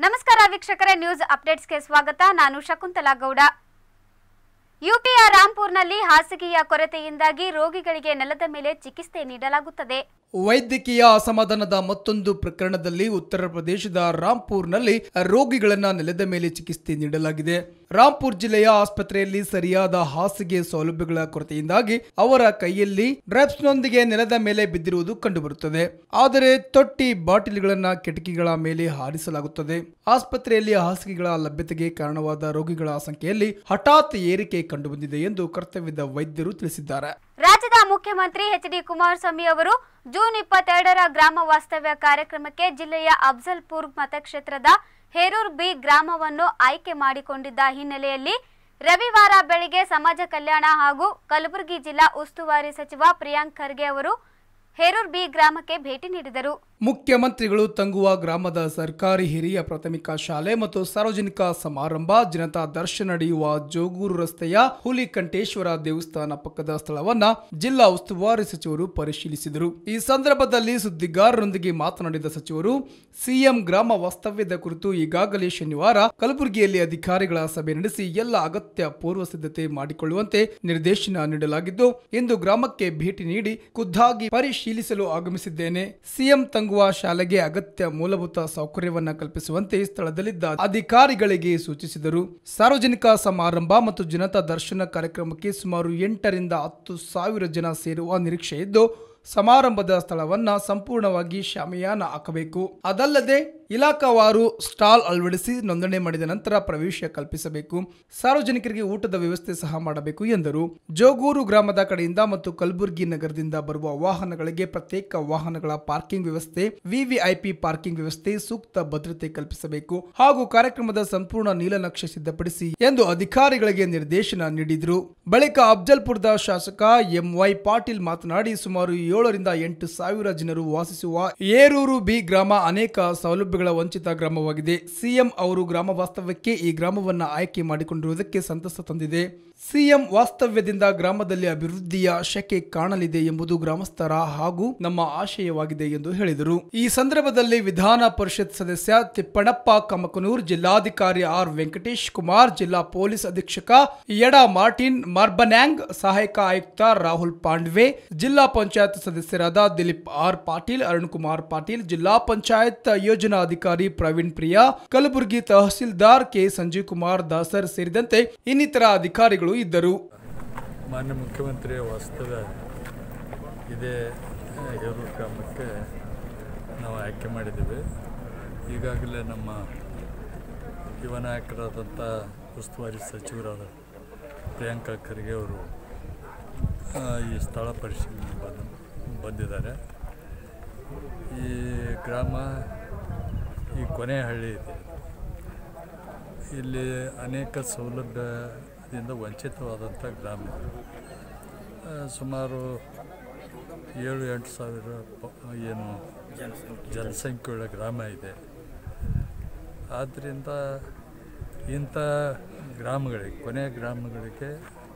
ನಮಸ್ಕಾರ ವೀಕ್ಷಕರೇ ನ್ಯೂಸ್ ಅಪ್ಡೇಟ್ಸ್ಗೆ ಸ್ವಾಗತ ನಾನು ಶಕುಂತಲಾ ಗೌಡ ಯುಪಿಯ ರಾಂಪುರ್ನಲ್ಲಿ ಹಾಸಿಗೆಯ ಕೊರತೆಯಿಂದಾಗಿ ರೋಗಿಗಳಿಗೆ ನೆಲದ ಮೇಲೆ ಚಿಕಿತ್ಸೆ ನೀಡಲಾಗುತ್ತದೆ ವೈದ್ಯಕೀಯ ಅಸಮಾಧಾನದ ಮತ್ತೊಂದು ಪ್ರಕರಣದಲ್ಲಿ ಉತ್ತರ ಪ್ರದೇಶದ ರಾಂಪುರ್ನಲ್ಲಿ ರೋಗಿಗಳನ್ನ ನೆಲದ ಮೇಲೆ ಚಿಕಿತ್ಸೆ ನೀಡಲಾಗಿದೆ ರಾಂಪುರ್ ಜಿಲ್ಲೆಯ ಆಸ್ಪತ್ರೆಯಲ್ಲಿ ಸರಿಯಾದ ಹಾಸಿಗೆ ಸೌಲಭ್ಯಗಳ ಕೊರತೆಯಿಂದಾಗಿ ಅವರ ಕೈಯಲ್ಲಿ ಡ್ರೈಪ್ಸ್ನೊಂದಿಗೆ ನೆಲದ ಮೇಲೆ ಬಿದ್ದಿರುವುದು ಕಂಡುಬರುತ್ತದೆ ಆದರೆ ತೊಟ್ಟಿ ಬಾಟಿಲ್ಗಳನ್ನ ಕಿಟಕಿಗಳ ಮೇಲೆ ಹಾರಿಸಲಾಗುತ್ತದೆ ಆಸ್ಪತ್ರೆಯಲ್ಲಿ ಹಾಸಿಗೆಗಳ ಲಭ್ಯತೆಗೆ ಕಾರಣವಾದ ರೋಗಿಗಳ ಸಂಖ್ಯೆಯಲ್ಲಿ ಹಠಾತ್ ಏರಿಕೆ ಕಂಡುಬಂದಿದೆ ಎಂದು ಕರ್ತವ್ಯದ ವೈದ್ಯರು ತಿಳಿಸಿದ್ದಾರೆ ರಾಜ್ಯದ ಮುಖ್ಯಮಂತ್ರಿ ಎಚ್ ಡಿ ಕುಮಾರಸ್ವಾಮಿ ಅವರು ಜೂನ್ ಇಪ್ಪತ್ತೆರಡರ ಗ್ರಾಮ ವಾಸ್ತವ್ಯ ಕಾರ್ಯಕ್ರಮಕ್ಕೆ ಜಿಲ್ಲೆಯ ಅಫ್ಜಲ್ಪುರ್ ಮತಕ್ಷೇತ್ರದ ಹೇರೂರ್ ಬಿ ಗ್ರಾಮವನ್ನು ಆಯ್ಕೆ ಮಾಡಿಕೊಂಡಿದ್ದ ಹಿನ್ನೆಲೆಯಲ್ಲಿ ರವಿವಾರ ಬೆಳಿಗ್ಗೆ ಸಮಾಜ ಕಲ್ಯಾಣ ಹಾಗೂ ಕಲಬುರಗಿ ಜಿಲ್ಲಾ ಉಸ್ತುವಾರಿ ಸಚಿವ ಪ್ರಿಯಾಂಕ್ ಖರ್ಗೆ ಅವರು ಹೇರೂರ್ ಬಿ ಗ್ರಾಮಕ್ಕೆ ಭೇಟಿ ನೀಡಿದರು ಮುಖ್ಯಮಂತ್ರಿಗಳು ತಂಗುವ ಗ್ರಾಮದ ಸರ್ಕಾರಿ ಹಿರಿಯ ಪ್ರಾಥಮಿಕ ಶಾಲೆ ಮತ್ತು ಸಾರ್ವಜನಿಕ ಸಮಾರಂಭ ಜನತಾ ದರ್ಶನ ನಡೆಯುವ ಜೋಗೂರು ರಸ್ತೆಯ ಹುಲಿಕಂಠೇಶ್ವರ ದೇವಸ್ಥಾನ ಪಕ್ಕದ ಸ್ಥಳವನ್ನ ಜಿಲ್ಲಾ ಉಸ್ತುವಾರಿ ಸಚಿವರು ಪರಿಶೀಲಿಸಿದರು ಈ ಸಂದರ್ಭದಲ್ಲಿ ಸುದ್ದಿಗಾರರೊಂದಿಗೆ ಮಾತನಾಡಿದ ಸಚಿವರು ಸಿಎಂ ಗ್ರಾಮ ವಾಸ್ತವ್ಯದ ಕುರಿತು ಈಗಾಗಲೇ ಶನಿವಾರ ಕಲಬುರಗಿಯಲ್ಲಿ ಅಧಿಕಾರಿಗಳ ಸಭೆ ನಡೆಸಿ ಎಲ್ಲ ಅಗತ್ಯ ಪೂರ್ವ ಸಿದ್ಧತೆ ಮಾಡಿಕೊಳ್ಳುವಂತೆ ನಿರ್ದೇಶನ ನೀಡಲಾಗಿದ್ದು ಇಂದು ಗ್ರಾಮಕ್ಕೆ ಭೇಟಿ ನೀಡಿ ಖುದ್ದಾಗಿ ಪರಿಶೀಲಿಸಲು ಆಗಮಿಸಿದ್ದೇನೆ ಸಿಎಂ ತಂಗುವ ಶಾಲೆಗೆ ಅಗತ್ಯ ಮೂಲಭೂತ ಸೌಕರ್ಯವನ್ನ ಕಲ್ಪಿಸುವಂತೆ ಸ್ಥಳದಲ್ಲಿದ್ದ ಅಧಿಕಾರಿಗಳಿಗೆ ಸೂಚಿಸಿದರು ಸಾರ್ವಜನಿಕ ಸಮಾರಂಭ ಮತ್ತು ಜನತಾ ದರ್ಶನ ಕಾರ್ಯಕ್ರಮಕ್ಕೆ ಸುಮಾರು ಎಂಟರಿಂದ ಹತ್ತು ಸಾವಿರ ಜನ ಸೇರುವ ನಿರೀಕ್ಷೆ ಇದ್ದು ಸಮಾರಂಭದ ಸ್ಥಳವನ್ನ ಸಂಪೂರ್ಣವಾಗಿ ಶಾಮಿಯಾನ ಹಾಕಬೇಕು ಅದಲ್ಲದೆ ಇಲಾಖಾವಾರು ಸ್ಟಾಲ್ ಅಳವಡಿಸಿ ನೋಂದಣಿ ಮಾಡಿದ ನಂತರ ಪ್ರವೇಶ ಕಲ್ಪಿಸಬೇಕು ಸಾರ್ವಜನಿಕರಿಗೆ ಊಟದ ವ್ಯವಸ್ಥೆ ಸಹ ಮಾಡಬೇಕು ಎಂದರು ಜೋಗೂರು ಗ್ರಾಮದ ಕಡೆಯಿಂದ ಮತ್ತು ಕಲಬುರಗಿ ನಗರದಿಂದ ಬರುವ ವಾಹನಗಳಿಗೆ ಪ್ರತ್ಯೇಕ ವಾಹನಗಳ ಪಾರ್ಕಿಂಗ್ ವ್ಯವಸ್ಥೆ ವಿವಿಐಪಿ ಪಾರ್ಕಿಂಗ್ ವ್ಯವಸ್ಥೆ ಸೂಕ್ತ ಭದ್ರತೆ ಕಲ್ಪಿಸಬೇಕು ಹಾಗೂ ಕಾರ್ಯಕ್ರಮದ ಸಂಪೂರ್ಣ ನೀಲನಕ್ಷೆ ಸಿದ್ಧಪಡಿಸಿ ಎಂದು ಅಧಿಕಾರಿಗಳಿಗೆ ನಿರ್ದೇಶನ ನೀಡಿದರು ಬಳಿಕ ಅಫ್ಜಲ್ಪುರದ ಶಾಸಕ ಎಂವೈ ಪಾಟೀಲ್ ಮಾತನಾಡಿ ಸುಮಾರು ಏಳರಿಂದ ಎಂಟು ಸಾವಿರ ಜನರು ವಾಸಿಸುವ ಏರೂರು ಬಿ ಗ್ರಾಮ ಅನೇಕ ಸೌಲಭ್ಯಗಳ ವಂಚಿತ ಗ್ರಾಮವಾಗಿದೆ ಸಿಎಂ ಅವರು ಗ್ರಾಮ ವಾಸ್ತವ್ಯಕ್ಕೆ ಈ ಗ್ರಾಮವನ್ನ ಆಯ್ಕೆ ಮಾಡಿಕೊಂಡಿರುವುದಕ್ಕೆ ಸಂತಸ ತಂದಿದೆ ಸಿಎಂ ವಾಸ್ತವ್ಯದಿಂದ ಗ್ರಾಮದಲ್ಲಿ ಅಭಿವೃದ್ಧಿಯ ಶಕೆ ಕಾಣಲಿದೆ ಎಂಬುದು ಗ್ರಾಮಸ್ಥರ ಹಾಗೂ ನಮ್ಮ ಆಶಯವಾಗಿದೆ ಎಂದು ಹೇಳಿದರು ಈ ಸಂದರ್ಭದಲ್ಲಿ ವಿಧಾನ ಪರಿಷತ್ ಸದಸ್ಯ ತಿಪ್ಪಣಪ್ಪ ಕಮಕನೂರ್ ಜಿಲ್ಲಾಧಿಕಾರಿ ಆರ್ ವೆಂಕಟೇಶ್ ಕುಮಾರ್ ಜಿಲ್ಲಾ ಪೊಲೀಸ್ ಅಧೀಕ್ಷಕ ಯಡ ಮಾರ್ಟಿನ್ ಮಾರ್ಬನ್ಯಾಂಗ್ ಸಹಾಯಕ ಆಯುಕ್ತ ರಾಹುಲ್ ಪಾಂಡ್ವೆ ಜಿಲ್ಲಾ ಪಂಚಾಯತ್ ಸದಸ್ಯರಾದ ದಿಲೀಪ್ ಆರ್ ಪಾಟೀಲ್ ಅರುಣ್ ಕುಮಾರ್ ಪಾಟೀಲ್ ಜಿಲ್ಲಾ ಪಂಚಾಯತ್ ಯೋಜನಾ ಅಧಿಕಾರಿ ಪ್ರವೀಣ್ ಪ್ರಿಯಾ ಕಲಬುರಗಿ ತಹಸೀಲ್ದಾರ್ ಕೆ ಸಂಜೀವ್ ಕುಮಾರ್ ದಾಸರ್ ಸೇರಿದಂತೆ ಇನ್ನಿತರ ಅಧಿಕಾರಿಗಳು ಇದ್ದರು ಮಾನ್ಯ ಮುಖ್ಯಮಂತ್ರಿಯ ವಾಸ್ತವ್ಯ ಇದೇ ಹೇರೂರು ಗ್ರಾಮಕ್ಕೆ ನಾವು ಆಯ್ಕೆ ಮಾಡಿದ್ದೀವಿ ಈಗಾಗಲೇ ನಮ್ಮ ಯುವ ನಾಯಕರಾದಂಥ ಉಸ್ತುವಾರಿ ಸಚಿವರಾದ ಪ್ರಿಯಾಂಕಾ ಖರ್ಗೆ ಅವರು ಆ, ಈ ಸ್ಥಳ ಪರಿಶೀಲನೆ ಬಂದು ಬಂದಿದ್ದಾರೆ ಈ ಗ್ರಾಮ ಈ ಕೊನೆ ಹಳ್ಳಿ ಇದೆ ಇಲ್ಲಿ ಅನೇಕ ಸೌಲಭ್ಯದಿಂದ ವಂಚಿತವಾದಂಥ ಗ್ರಾಮ ಇದು. ಆ, ಸುಮಾರು ಏಳು ಎಂಟು ಸಾವಿರ ಪ- ಏನು ಜನಸಂಖ್ಯೆಯುಳ್ಳ ಗ್ರಾಮ ಇದೆ ಆದ್ದರಿಂದ ಇಂಥ ಗ್ರಾಮಗಳಿಗೆ ಕೊನೆಯ ಗ್ರಾಮಗಳಿಗೆ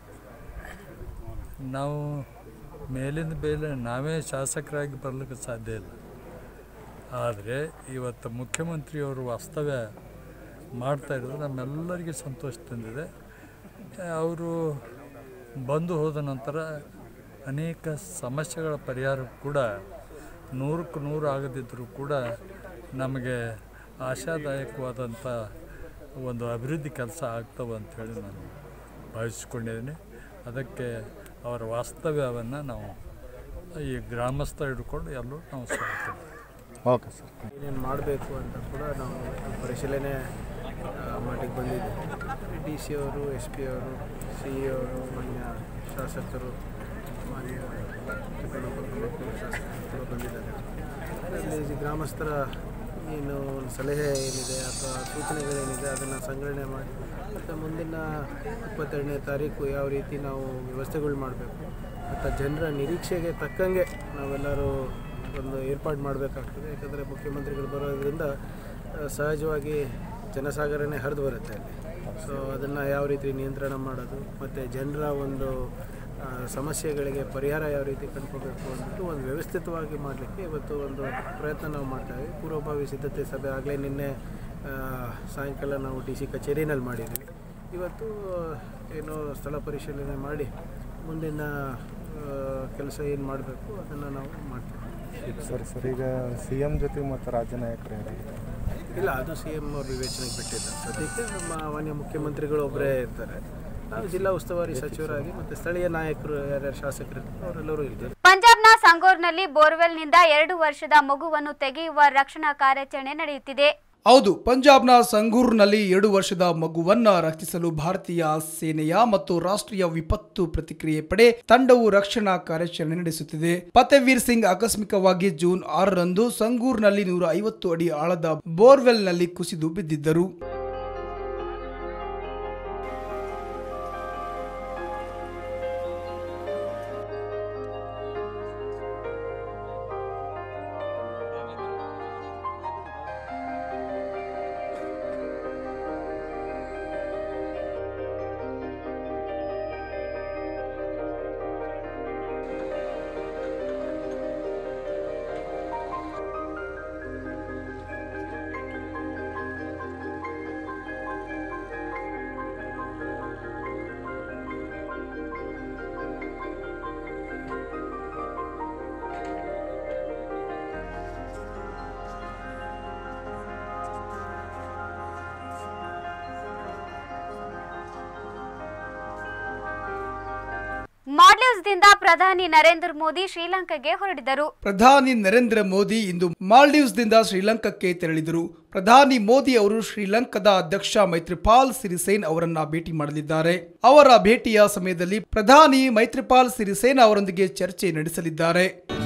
ನಾವು ಮೇಲಿಂದ ಮೇಲೆ ನಾವೇ ಶಾಸಕರಾಗಿ ಬರಲಿಕ್ಕೆ ಸಾಧ್ಯ ಇಲ್ಲ ಆದರೆ ಇವತ್ತು ಮುಖ್ಯಮಂತ್ರಿಯವರು ವಾಸ್ತವ್ಯ ಮಾಡ್ತಾ ಇರೋದು ನಮ್ಮೆಲ್ಲರಿಗೆ ಸಂತೋಷ ತಂದಿದೆ ಅವರು ಬಂದು ಹೋದ ನಂತರ ಅನೇಕ ಸಮಸ್ಯೆಗಳ ಪರಿಹಾರ ಕೂಡ ನೂರಕ್ಕೆ ನೂರು ಆಗದಿದ್ದರೂ ಕೂಡ ನಮಗೆ ಆಶಾದಾಯಕವಾದಂಥ ಒಂದು ಅಭಿವೃದ್ಧಿ ಕೆಲಸ ಆಗ್ತವೆ ಅಂಥೇಳಿ ನಾನು ಭಾವಿಸ್ಕೊಂಡಿದ್ದೀನಿ ಅದಕ್ಕೆ ಅವರ ವಾಸ್ತವ್ಯವನ್ನು ನಾವು ಈ ಗ್ರಾಮಸ್ಥ ಹಿಡ್ಕೊಂಡು ಎಲ್ಲರೂ ನಾವು ಸ್ವಾಗತ ಮಾಡ್ತೀವಿ. ಓಕೆ ಸರ್ ಏನೇನು ಮಾಡಬೇಕು ಅಂತ ಕೂಡ ನಾವು ಪರಿಶೀಲನೆ ಆ, ಮಟ್ಟಿಗೆ ಬಂದಿದ್ದೀವಿ ಡಿ ಸಿ ಅವರು ಎಸ್ ಪಿ ಅವರು ಸಿ ಇ ಅವರು ಮಾನ್ಯ ಶಾಸಕರು ಮಾನ್ಯ ಚಿಕ್ಕಣ್ಣಪ್ಪ ಕಲ್ಲಪ್ಪನವರು ಶಾಸಕರು ಬಂದಿದ್ದಾರೆ ಅದರಲ್ಲಿ ಗ್ರಾಮಸ್ಥರ ಏನು ಒಂದು ಸಲಹೆ ಏನಿದೆ ಅಥವಾ ಸೂಚನೆಗಳೇನಿದೆ ಅದನ್ನು ಸಂಗ್ರಹಣೆ ಮಾಡಿ ಮತ್ತು ಮುಂದಿನ ಇಪ್ಪತ್ತೆರಡನೇ ತಾರೀಕು ಯಾವ ರೀತಿ ನಾವು ವ್ಯವಸ್ಥೆಗಳು ಮಾಡಬೇಕು ಮತ್ತು ಜನರ ನಿರೀಕ್ಷೆಗೆ ತಕ್ಕಂಗೆ ನಾವೆಲ್ಲರೂ ಒಂದು ಏರ್ಪಾಡು ಮಾಡಬೇಕಾಗ್ತದೆ ಯಾಕಂದರೆ ಮುಖ್ಯಮಂತ್ರಿಗಳು ಬರೋದ್ರಿಂದ ಆ, ಸಹಜವಾಗಿ ಜನಸಾಗರನೇ ಹರಿದು ಬರುತ್ತೆ ಅಲ್ಲಿ ಸೊ ಅದನ್ನು ಯಾವ ರೀತಿ ನಿಯಂತ್ರಣ ಮಾಡೋದು ಮತ್ತು ಜನರ ಒಂದು ಆ, ಸಮಸ್ಯೆಗಳಿಗೆ ಪರಿಹಾರ ಯಾವ ರೀತಿ ಕಂಡುಕೋಬೇಕು ಅಂದ್ಬಿಟ್ಟು ಒಂದು ವ್ಯವಸ್ಥಿತವಾಗಿ ಮಾಡಲಿಕ್ಕೆ ಇವತ್ತು ಒಂದು ಪ್ರಯತ್ನ ನಾವು ಮಾಡ್ತಾಯಿದ್ದೀವಿ ಪೂರ್ವಭಾವಿ ಸಿದ್ಧತೆ ಸಭೆ ಆಗಲೇ ನಿನ್ನೆ ಆ, ಸಾಯಂಕಾಲ ನಾವು ಡಿ ಸಿ ಕಚೇರಿನಲ್ಲಿ ಮಾಡಿದ್ವಿ ಇವತ್ತು ಏನೋ ಸ್ಥಳ ಪರಿಶೀಲನೆ ಮಾಡಿ ಮುಂದಿನ ಕೆಲಸ ಏನು ಮಾಡಬೇಕು ಅದನ್ನು ನಾವು ಮಾಡ್ತೀವಿ ಸರಿ ಸರ್ ಈಗ ಸಿ ಎಮ್ ಜೊತೆ ಮತ್ತು ರಾಜ್ಯ ನಾಯಕರು ಯಾರಾಗಿದ್ದಾರೆ ಇಲ್ಲ ಅದು ಸಿ ಎಮ್ ಅವ್ರ ವಿವೇಚನೆಗೆ ಬಿಟ್ಟಿದ್ದಾರೆ ಸದ್ಯಕ್ಕೆ ನಮ್ಮ ಮಾನ್ಯ ಮುಖ್ಯಮಂತ್ರಿಗಳು ಒಬ್ಬರೇ ಇರ್ತಾರೆ ನಾವು ಜಿಲ್ಲಾ ಉಸ್ತುವಾರಿ ಸಚಿವರಾಗಿ ಮತ್ತು ಸ್ಥಳೀಯ ನಾಯಕರು ಯಾರ್ಯಾರು ಶಾಸಕರು ಇರ್ತಾರೆ ಅವರೆಲ್ಲರೂ ಇರ್ತಾರೆ ಪಂಜಾಬ್ನ ಸಂಗೋರ್ನಲ್ಲಿ ಬೋರ್ವೆಲ್ನಿಂದ ಎರಡು ವರ್ಷದ ಮಗುವನ್ನು ತೆಗೆಯುವ ರಕ್ಷಣಾ ಕಾರ್ಯಾಚರಣೆ ನಡೆಯುತ್ತಿದೆ ಹೌದು ಪಂಜಾಬ್ನ ಸಂಗೂರ್ನಲ್ಲಿ ಎರಡು ವರ್ಷದ ಮಗುವನ್ನ ರಕ್ಷಿಸಲು ಭಾರತೀಯ ಸೇನೆಯ ಮತ್ತು ರಾಷ್ಟ್ರೀಯ ವಿಪತ್ತು ಪ್ರತಿಕ್ರಿಯೆ ಪಡೆ ತಂಡವು ರಕ್ಷಣಾ ಕಾರ್ಯಾಚರಣೆ ನಡೆಸುತ್ತಿದೆ ಫತೇವೀರ್ ಸಿಂಗ್ ಆಕಸ್ಮಿಕವಾಗಿ ಜೂನ್ ಆರರಂದು ಸಂಗೂರ್ನಲ್ಲಿ ನೂರ ಐವತ್ತು ಅಡಿ ಆಳದ ಬೋರ್ವೆಲ್ನಲ್ಲಿ ಕುಸಿದು ಬಿದ್ದಿದ್ದರು ಮಾಲ್ಡೀವ್ಸ್ದಿಂದ ಪ್ರಧಾನಿ ನರೇಂದ್ರ ಮೋದಿ ಶ್ರೀಲಂಕಾಗೆ ಹೊರಟಿದರು ಪ್ರಧಾನಿ ನರೇಂದ್ರ ಮೋದಿ ಇಂದು ಮಾಲ್ಡೀವ್ಸ್ದಿಂದ ಶ್ರೀಲಂಕಾಕ್ಕೆ ತೆರಳಿದರು ಪ್ರಧಾನಿ ಮೋದಿ ಅವರು ಶ್ರೀಲಂಕಾದ ಅಧ್ಯಕ್ಷ ಮೈತ್ರಿಪಾಲ್ ಸಿರಿಸೇನ್ ಅವರನ್ನ ಭೇಟಿ ಮಾಡಲಿದ್ದಾರೆ ಅವರ ಭೇಟಿಯ ಸಮಯದಲ್ಲಿ ಪ್ರಧಾನಿ ಮೈತ್ರಿಪಾಲ್ ಸಿರಿಸೇನ್ ಅವರೊಂದಿಗೆ ಚರ್ಚೆ ನಡೆಸಲಿದ್ದಾರೆ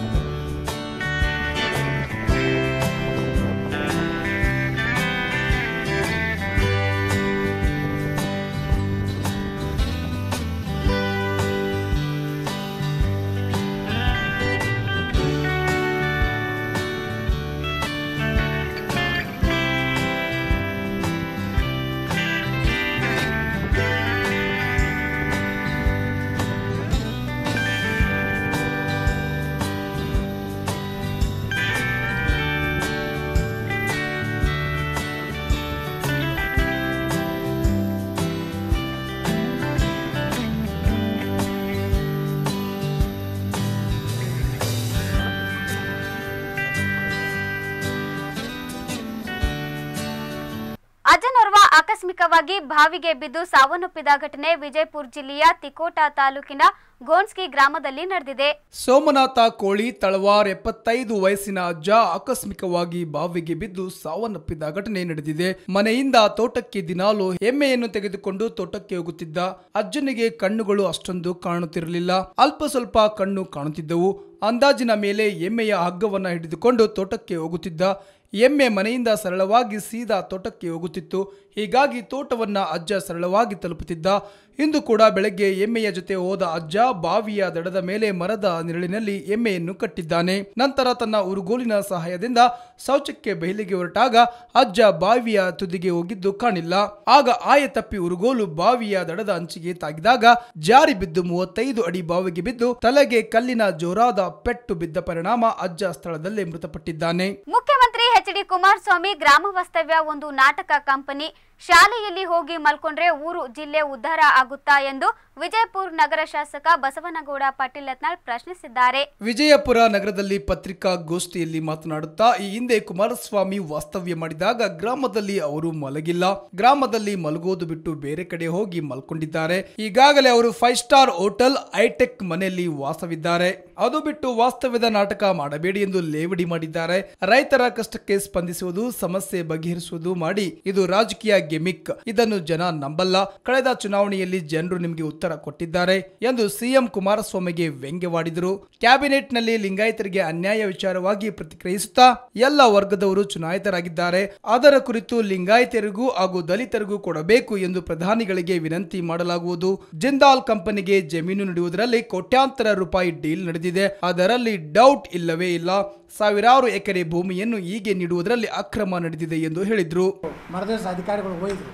ಅಜನೋರ್ವ ಆಕಸ್ಮಿಕವಾಗಿ ಬಾವಿಗೆ ಬಿದ್ದು ಸಾವನ್ನಪ್ಪಿದ ಘಟನೆ ವಿಜಯಪುರ ಜಿಲ್ಲೆಯ ತಿಕೋಟಾ ತಾಲೂಕಿನ ಗೋನ್ಸ್ಕಿ ಗ್ರಾಮದಲ್ಲಿ ನಡೆದಿದೆ ಸೋಮನಾಥ ಕೋಳಿ ತಳವಾರ್ ಎಪ್ಪತ್ತೈದು ವಯಸ್ಸಿನ ಅಜ್ಜ ಆಕಸ್ಮಿಕವಾಗಿ ಬಾವಿಗೆ ಬಿದ್ದು ಸಾವನ್ನಪ್ಪಿದ ಘಟನೆ ನಡೆದಿದೆ ಮನೆಯಿಂದ ತೋಟಕ್ಕೆ ದಿನಾಲು ಎಮ್ಮೆಯನ್ನು ತೆಗೆದುಕೊಂಡು ತೋಟಕ್ಕೆ ಹೋಗುತ್ತಿದ್ದ ಅಜ್ಜನಿಗೆ ಕಣ್ಣುಗಳು ಅಷ್ಟೊಂದು ಕಾಣುತ್ತಿರಲಿಲ್ಲ ಅಲ್ಪ ಸ್ವಲ್ಪ ಕಣ್ಣು ಕಾಣುತ್ತಿದ್ದವು ಅಂದಾಜಿನ ಮೇಲೆ ಎಮ್ಮೆಯ ಹಗ್ಗವನ್ನ ಹಿಡಿದುಕೊಂಡು ತೋಟಕ್ಕೆ ಹೋಗುತ್ತಿದ್ದ ಎಮ್ಮೆ ಮನೆಯಿಂದ ಸರಳವಾಗಿ ಸೀದಾ ತೋಟಕ್ಕೆ ಹೋಗುತ್ತಿತ್ತು ಹೀಗಾಗಿ ತೋಟವನ್ನ ಅಜ್ಜ ಸರಳವಾಗಿ ತಲುಪುತ್ತಿದ್ದ ಇಂದು ಕೂಡ ಬೆಳಗ್ಗೆ ಎಮ್ಮೆಯ ಜೊತೆ ಹೋದ ಅಜ್ಜ ಬಾವಿಯ ದಡದ ಮೇಲೆ ಮರದ ನೆರಳಿನಲ್ಲಿ ಎಮ್ಮೆಯನ್ನು ಕಟ್ಟಿದ್ದಾನೆ ನಂತರ ತನ್ನ ಉರುಗೋಲಿನ ಸಹಾಯದಿಂದ ಶೌಚಕ್ಕೆ ಬಯಲಿಗೆ ಹೊರಟಾಗ ಅಜ್ಜ ಬಾವಿಯ ತುದಿಗೆ ಹೋಗಿದ್ದು ಕಾಣಿಲ್ಲ ಆಗ ಆಯ ತಪ್ಪಿ ಉರುಗೋಲು ಬಾವಿಯ ದಡದ ಅಂಚಿಗೆ ತಾಗಿದಾಗ ಜಾರಿ ಬಿದ್ದು ಮೂವತ್ತೈದು ಅಡಿ ಬಾವಿಗೆ ಬಿದ್ದು ತಲೆಗೆ ಕಲ್ಲಿನ ಜೋರಾದ ಪೆಟ್ಟು ಬಿದ್ದ ಪರಿಣಾಮ ಅಜ್ಜ ಸ್ಥಳದಲ್ಲೇ ಮೃತಪಟ್ಟಿದ್ದಾನೆ ಮುಖ್ಯಮಂತ್ರಿ ಎಚ್ ಡಿ ಕುಮಾರಸ್ವಾಮಿ ಗ್ರಾಮ ವಾಸ್ತವ್ಯ ಒಂದು ನಾಟಕ ಕಂಪನಿ ಶಾಲೆಯಲ್ಲಿ ಹೋಗಿ ಮಲ್ಕೊಂಡ್ರೆ ಊರು ಜಿಲ್ಲೆ ಉದ್ಧಾರ ಆಗುತ್ತಾ ಎಂದು ವಿಜಯಪುರ ನಗರ ಶಾಸಕ ಬಸವನಗೌಡ ಪಾಟೀಲ್ ಯತ್ನಾಳ್ ಪ್ರಶ್ನಿಸಿದ್ದಾರೆ ವಿಜಯಪುರ ನಗರದಲ್ಲಿ ಪತ್ರಿಕಾಗೋಷ್ಠಿಯಲ್ಲಿ ಮಾತನಾಡುತ್ತಾ ಈ ಹಿಂದೆ ಕುಮಾರಸ್ವಾಮಿ ವಾಸ್ತವ್ಯ ಮಾಡಿದಾಗ ಗ್ರಾಮದಲ್ಲಿ ಅವರು ಮಲಗಿಲ್ಲ ಗ್ರಾಮದಲ್ಲಿ ಮಲಗೋದು ಬಿಟ್ಟು ಬೇರೆ ಕಡೆ ಹೋಗಿ ಮಲ್ಕೊಂಡಿದ್ದಾರೆ ಈಗಾಗಲೇ ಅವರು ಫೈವ್ ಸ್ಟಾರ್ ಹೋಟೆಲ್ ಹೈಟೆಕ್ ಮನೆಯಲ್ಲಿ ವಾಸವಿದ್ದಾರೆ ಅದು ಬಿಟ್ಟು ವಾಸ್ತವ್ಯದ ನಾಟಕ ಮಾಡಬೇಡಿ ಎಂದು ಲೇವಡಿ ಮಾಡಿದ್ದಾರೆ ರೈತರ ಕಷ್ಟಕ್ಕೆ ಸ್ಪಂದಿಸುವುದು ಸಮಸ್ಯೆ ಬಗೆಹರಿಸುವುದು ಮಾಡಿ ಇದು ರಾಜಕೀಯ ಗೆಮಿಕ್ ಇದನ್ನು ಜನ ನಂಬಲ್ಲ ಕಳೆದ ಚುನಾವಣೆಯಲ್ಲಿ ಜನರು ನಿಮಗೆ ಉತ್ತರ ಕೊಟ್ಟಿದ್ದಾರೆ ಎಂದು ಸಿಎಂ ಕುಮಾರಸ್ವಾಮಿಗೆ ವ್ಯಂಗ್ಯವಾಡಿದರು ಕ್ಯಾಬಿನೆಟ್ನಲ್ಲಿ ಲಿಂಗಾಯತರಿಗೆ ಅನ್ಯಾಯ ವಿಚಾರವಾಗಿ ಪ್ರತಿಕ್ರಿಯಿಸುತ್ತಾ ಎಲ್ಲ ವರ್ಗದವರು ಚುನಾಯಿತರಾಗಿದ್ದಾರೆ ಅದರ ಕುರಿತು ಲಿಂಗಾಯತರಿಗೂ ಹಾಗೂ ದಲಿತರಿಗೂ ಕೊಡಬೇಕು ಎಂದು ಪ್ರಧಾನಿಗಳಿಗೆ ವಿನಂತಿ ಮಾಡಲಾಗುವುದು ಜಿಂದಾಲ್ ಕಂಪನಿಗೆ ಜಮೀನು ನೀಡುವುದರಲ್ಲಿ ಕೋಟ್ಯಾಂತರ ರೂಪಾಯಿ ಡೀಲ್ ನಡೆದಿದೆ ಅದರಲ್ಲಿ ಡೌಟ್ ಇಲ್ಲವೇ ಇಲ್ಲ ಸಾವಿರಾರು ಎಕರೆ ಭೂಮಿಯನ್ನು ಹೀಗೆ ನೀಡುವುದರಲ್ಲಿ ಅಕ್ರಮ ನಡೆದಿದೆ ಎಂದು ಹೇಳಿದ್ರು ಮರದಿವ್ಸ ಅಧಿಕಾರಿಗಳು ಹೋಯ್ದರು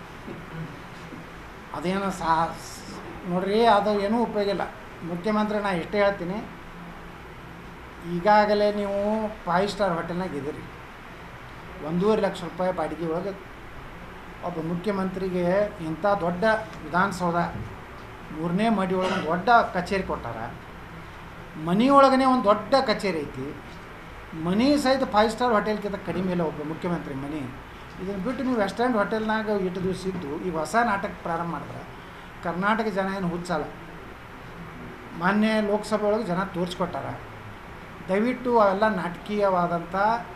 ಅದೇನು ಸಾ ನೋಡ್ರಿ ಅದು ಏನೂ ಉಪಯೋಗ ಇಲ್ಲ ಮುಖ್ಯಮಂತ್ರಿ ನಾ ಇಷ್ಟೇ ಹೇಳ್ತೀನಿ ಈಗಾಗಲೇ ನೀವು ಫೈವ್ ಸ್ಟಾರ್ ಹೋಟೆಲ್ನಾಗ ಇದ್ದೀರಿ ಒಂದೂವರೆ ಲಕ್ಷ ರೂಪಾಯಿ ಬಾಡಿಗೆ ಒಳಗೆ ಒಬ್ಬ ಮುಖ್ಯಮಂತ್ರಿಗೆ ಇಂಥ ದೊಡ್ಡ ವಿಧಾನಸೌಧ ಮೂರನೇ ಮಡಿ ಒಳಗೆ ಒಂದು ದೊಡ್ಡ ಕಚೇರಿ ಕೊಟ್ಟಾರ ಮನೆಯೊಳಗನೆ ಒಂದು ದೊಡ್ಡ ಕಚೇರಿ ಐತಿ ಮನಿ ಸಹಿತ ಫೈವ್ ಸ್ಟಾರ್ ಹೋಟೆಲ್ಗಿಂತ ಕಡಿಮೆ ಇಲ್ಲ ಒಬ್ಬ ಮುಖ್ಯಮಂತ್ರಿ ಮನೆ ಇದನ್ನು ಬಿಟ್ಟು ನೀವು ವೆಸ್ಟ್ ಎಂಡ್ ಹೋಟೆಲ್ನಾಗ ಇಟ್ಟು ದಿವಸ ಇದ್ದು ಈಗ ಹೊಸ ನಾಟಕ ಪ್ರಾರಂಭ ಮಾಡಿದ್ರೆ ಕರ್ನಾಟಕ ಜನ ಏನು ಹುಚ್ಚಲ್ಲ ಮಾನ್ಯ ಲೋಕಸಭೆ ಒಳಗೆ ಜನ ತೋರಿಸ್ಕೊಟ್ಟಾರ ದಯವಿಟ್ಟು ಅವೆಲ್ಲ ನಾಟಕೀಯವಾದಂಥ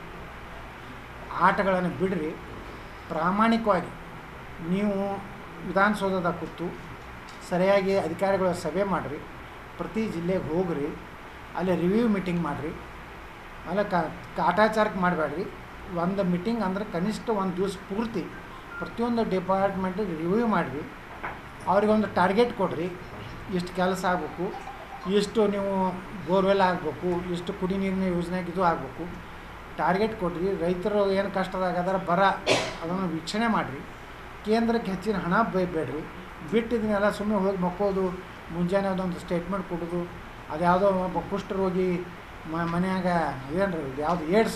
ಆಟಗಳನ್ನು ಬಿಡ್ರಿ ಪ್ರಾಮಾಣಿಕವಾಗಿ ನೀವು ವಿಧಾನಸೌಧದಾಗ ಕೂತು ಸರಿಯಾಗಿ ಅಧಿಕಾರಿಗಳ ಸಭೆ ಮಾಡಿರಿ ಪ್ರತಿ ಜಿಲ್ಲೆಗೆ ಹೋಗ್ರಿ ಅಲ್ಲಿ ರಿವ್ಯೂ ಮೀಟಿಂಗ್ ಮಾಡಿರಿ ಆಮೇಲೆ ಕಾಟಾಚಾರಕ್ಕೆ ಮಾಡಬೇಡ್ರಿ ಒಂದು ಮೀಟಿಂಗ್ ಅಂದ್ರೆ ಕನಿಷ್ಠ ಒಂದು ದಿವಸ ಪೂರ್ತಿ ಪ್ರತಿಯೊಂದು ಡಿಪಾರ್ಟ್ಮೆಂಟಿಗೆ ರಿವ್ಯೂ ಮಾಡಿರಿ ಅವ್ರಿಗೊಂದು ಟಾರ್ಗೆಟ್ ಕೊಡ್ರಿ ಇಷ್ಟು ಕೆಲಸ ಆಗಬೇಕು ಇಷ್ಟು ನೀವು ಬೋರ್ವೆಲ್ ಆಗಬೇಕು ಇಷ್ಟು ಕುಡಿ ನೀರಿನ ಯೋಜನೆಗೆ ಇದು ಆಗಬೇಕು ಟಾರ್ಗೆಟ್ ಕೊಡ್ರಿ ರೈತರು ಏನು ಕಷ್ಟದಾಗದಾರ ಬರ ಅದನ್ನು ವೀಕ್ಷಣೆ ಮಾಡಿರಿ ಕೇಂದ್ರಕ್ಕೆ ಹೆಚ್ಚಿನ ಹಣ ಬೇಡರಿ ಬಿಟ್ಟಿದ್ದನ್ನೆಲ್ಲ ಸುಮ್ಮನೆ ಹೋಗಿ ಮಕ್ಕೋದು ಮುಂಜಾನೆ ಅದೊಂದು ಸ್ಟೇಟ್ಮೆಂಟ್ ಕೊಡೋದು ಅದ್ಯಾವುದೋ ಒಬ್ಬ ಕುಷ್ಠರೋಗಿ ಮ ಮನ್ಯಾಗ ಏನು ರೀ ಯಾವುದು ಏಡ್ಸ್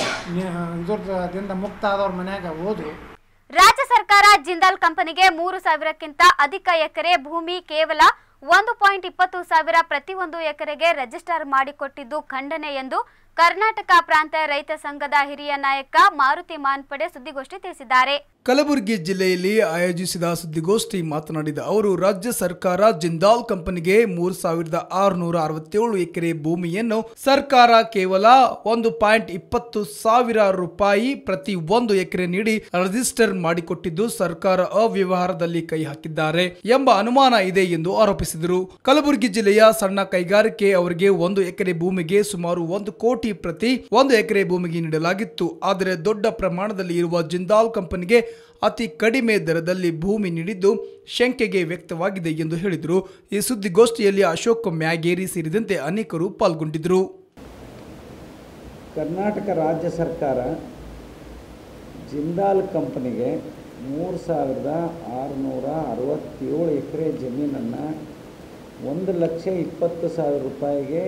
ಇದ್ರದಿಂದ ಮುಕ್ತ ಆದವ್ರ ಮನ್ಯಾಗ ಹೋದ್ರು ರಾಜ್ಯ ಸರ್ಕಾರ ಜಿಂದಾಲ್ ಕಂಪನಿಗೆ ಮೂರು ಸಾವಿರಕ್ಕಿಂತ ಅಧಿಕ ಎಕರೆ ಭೂಮಿ ಕೇವಲ ಒಂದು ಪಾಯಿಂಟ್ ಇಪ್ಪತ್ತು ಸಾವಿರ ಪ್ರತಿಯೊಂದು ಎಕರೆಗೆ ರಿಜಿಸ್ಟರ್ ಮಾಡಿಕೊಟ್ಟಿದ್ದು ಖಂಡನೆ ಎಂದು ಕರ್ನಾಟಕ ಪ್ರಾಂತ ರೈತ ಸಂಘದ ಹಿರಿಯ ನಾಯಕ ಮಾರುತಿ ಮಾನ್ಪಡೆ ಸುದ್ದಿಗೋಷ್ಠಿ ತಿಳಿಸಿದ್ದಾರೆ ಕಲಬುರಗಿ ಜಿಲ್ಲೆಯಲ್ಲಿ ಆಯೋಜಿಸಿದ ಸುದ್ದಿಗೋಷ್ಠಿ ಮಾತನಾಡಿದ ಅವರು ರಾಜ್ಯ ಸರ್ಕಾರ ಜಿಂದಾಲ್ ಕಂಪನಿಗೆ ಮೂರು ಸಾವಿರದ ಆರುನೂರ ಅರವತ್ತೇಳು ಎಕರೆ ಭೂಮಿಯನ್ನು ಸರ್ಕಾರ ಕೇವಲ ಒಂದು ಪಾಯಿಂಟ್ ಇಪ್ಪತ್ತು ಸಾವಿರ ರೂಪಾಯಿ ಪ್ರತಿ ಒಂದು ಎಕರೆ ನೀಡಿ ರಿಜಿಸ್ಟರ್ ಮಾಡಿಕೊಟ್ಟಿದ್ದು ಸರ್ಕಾರ ಅವ್ಯವಹಾರದಲ್ಲಿ ಕೈ ಹಾಕಿದ್ದಾರೆ ಎಂಬ ಅನುಮಾನ ಇದೆ ಎಂದು ಆರೋಪಿಸಿದರು ಕಲಬುರಗಿ ಜಿಲ್ಲೆಯ ಸಣ್ಣ ಕೈಗಾರಿಕೆ ಅವರಿಗೆ ಒಂದು ಎಕರೆ ಭೂಮಿಗೆ ಸುಮಾರು ಒಂದು ಕೋಟಿ ಪ್ರತಿ ಒಂದು ಎಕರೆ ಭೂಮಿಗೆ ನೀಡಲಾಗಿತ್ತು ಆದರೆ ದೊಡ್ಡ ಪ್ರಮಾಣದಲ್ಲಿ ಇರುವ ಜಿಂದಾಲ್ ಕಂಪನಿಗೆ ಅತಿ ಕಡಿಮೆ ದರದಲ್ಲಿ ಭೂಮಿ ನೀಡಿದ್ದು ಶಂಕೆಗೆ ವ್ಯಕ್ತವಾಗಿದೆ ಎಂದು ಹೇಳಿದರು ಈ ಸುದ್ದಿಗೋಷ್ಠಿಯಲ್ಲಿ ಅಶೋಕ್ ಮ್ಯಾಗೇರಿ ಸೇರಿದಂತೆ ಅನೇಕರು ಪಾಲ್ಗೊಂಡಿದ್ದರು ಕರ್ನಾಟಕ ರಾಜ್ಯ ಸರ್ಕಾರ ಜಿಂದಾಲ್ ಕಂಪನಿಗೆ ಮೂರು ಸಾವಿರದ ಆರುನೂರ ಅರವತ್ತೇಳು ಎಕರೆ ಜಮೀನನ್ನು ಒಂದು ಲಕ್ಷ ಇಪ್ಪತ್ತು ಸಾವಿರ ರೂಪಾಯಿಗೆ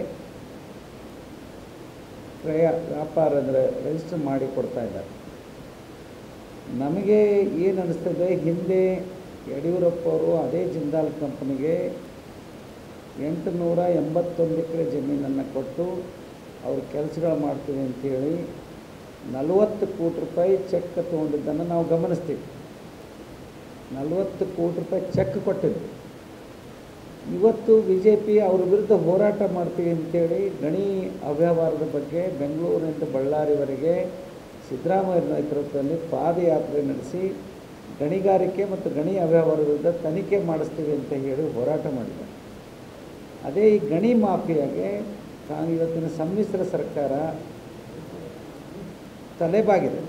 ಕ್ರಯ ವ್ಯಾಪಾರ ಅಂದರೆ ರಿಜಿಸ್ಟರ್ ಮಾಡಿ ಕೊಡ್ತಾ ಇದ್ದಾರೆ ನಮಗೆ ಏನು ಅನಿಸ್ತದೆ ಹಿಂದೆ ಯಡಿಯೂರಪ್ಪ ಅವರು ಅದೇ ಜಿಂದಾಲ್ ಕಂಪನಿಗೆ ಎಂಟುನೂರ ಎಂಬತ್ತೊಂದು ಎಕರೆ ಜಮೀನನ್ನು ಕೊಟ್ಟು ಅವ್ರು ಕೆಲಸಗಳು ಮಾಡ್ತೀವಿ ಅಂತೇಳಿ ನಲವತ್ತು ಕೋಟಿ ರೂಪಾಯಿ ಚೆಕ್ ತೊಗೊಂಡಿದ್ದನ್ನು ನಾವು ಗಮನಿಸ್ತೀವಿ ನಲವತ್ತು ಕೋಟಿ ರೂಪಾಯಿ ಚೆಕ್ ಕೊಟ್ಟಿದ್ದು ಇವತ್ತು ಬಿ ಜೆ ಪಿ ಅವ್ರ ವಿರುದ್ಧ ಹೋರಾಟ ಮಾಡ್ತೀವಿ ಅಂತೇಳಿ ಗಣಿ ಅವ್ಯವಹಾರದ ಬಗ್ಗೆ ಬೆಂಗಳೂರಿನಿಂದ ಬಳ್ಳಾರಿವರೆಗೆ ಸಿದ್ದರಾಮಯ್ಯ ನೇತೃತ್ವದಲ್ಲಿ ಪಾದಯಾತ್ರೆ ನಡೆಸಿ ಗಣಿಗಾರಿಕೆ ಮತ್ತು ಗಣಿ ಅವ್ಯವಹಾರ ವಿರುದ್ಧ ತನಿಖೆ ಮಾಡಿಸ್ತೀವಿ ಅಂತ ಹೇಳಿ ಹೋರಾಟ ಮಾಡಿದ್ದಾರೆ ಅದೇ ಈ ಗಣಿ ಮಾಫಿಯಾಗೆ ಕಾ- ಇವತ್ತಿನ ಸಮ್ಮಿಶ್ರ ಸರ್ಕಾರ ತಲೆಬಾಗಿದೆ